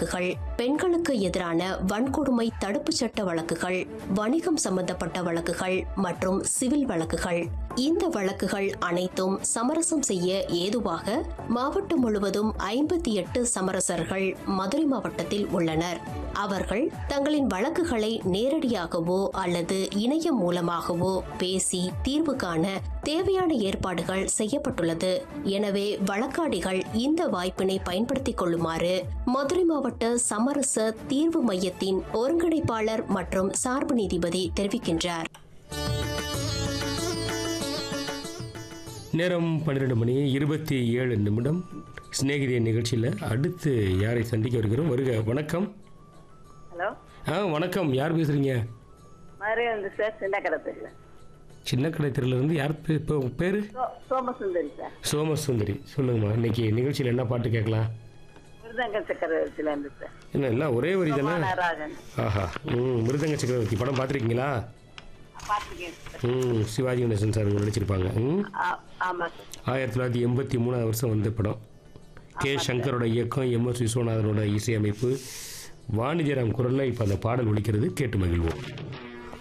வழக்குகள் பெண்களுக்கு எதிரான வன்கொடுமை தடுப்புச் சட்ட வழக்குகள் வணிகம் சம்பந்தப்பட்ட வழக்குகள் மற்றும் சிவில் வழக்குகள் இந்த வழக்குகள் அனைத்தும் சமரசம் செய்ய ஏதுவாக மாவட்டம் முழுவதும் ஐம்பத்தி எட்டு சமரசர்கள் மதுரை மாவட்டத்தில் உள்ளனர் அவர்கள் தங்களின் வழக்குகளை நேரடியாகவோ அல்லது இணையம் மூலமாகவோ பேசி தீர்வு காண தேவையான ஏற்பாடுகள் செய்யப்பட்டுள்ளது எனவே வழக்காடிகள் இந்த வாய்ப்பினை பயன்படுத்திக் கொள்ளுமாறு மதுரை மாவட்ட சமரச தீர்வு மையத்தின் ஒருங்கிணைப்பாளர் மற்றும் சார்பு நீதிபதி தெரிவிக்கின்றார் நேரம் பன்னிரெண்டு மணி இருபத்தி ஏழு நிமிடம் சிநேகிதிய நிகழ்ச்சியில் அடுத்து யாரை சந்திக்க வருகிறோம் வருக வணக்கம் ஹலோ ஆ வணக்கம் யார் பேசுகிறீங்க மாதிரி வந்து சார் சின்ன கடை பேசுகிறேன் சின்ன கடை தெருவிலேருந்து யார் பே- இப்போ பேர் சோ சோமசுந்தரி சார் சோமசுந்தரி சொல்லுங்கம்மா இன்னைக்கு நிகழ்ச்சியில் என்ன பாட்டு கேட்கலாம் மிருதங்க சக்கரவர்த்தியிலேருந்து சார் என்ன எல்லாம் ஒரே வரி தானே சோமானராஜன் ஆஹா ம் மிருதங்க சக்கரவர்த்தி படம் பார்த்துருக்கீங்களா பார்த்துருக்கேன் சார் ம் சிவாஜி கணேசன் சார் நடிச்சிருப்பாங்க ம் ஆ- ஆமாம் சார் ஆயிரத்தி தொள்ளாயிரத்தி எண்பத்தி மூணாவது வருஷம் வந்த படம் கே சங்கரோட இயக்கம் எம் எஸ் விஸ்வநாதனோட இசையமைப்பு வாணிஜராம் குரலில் இப்போ அந்த பாடல் ஒலிக்கிறது கேட்டு மகிழ்வோம்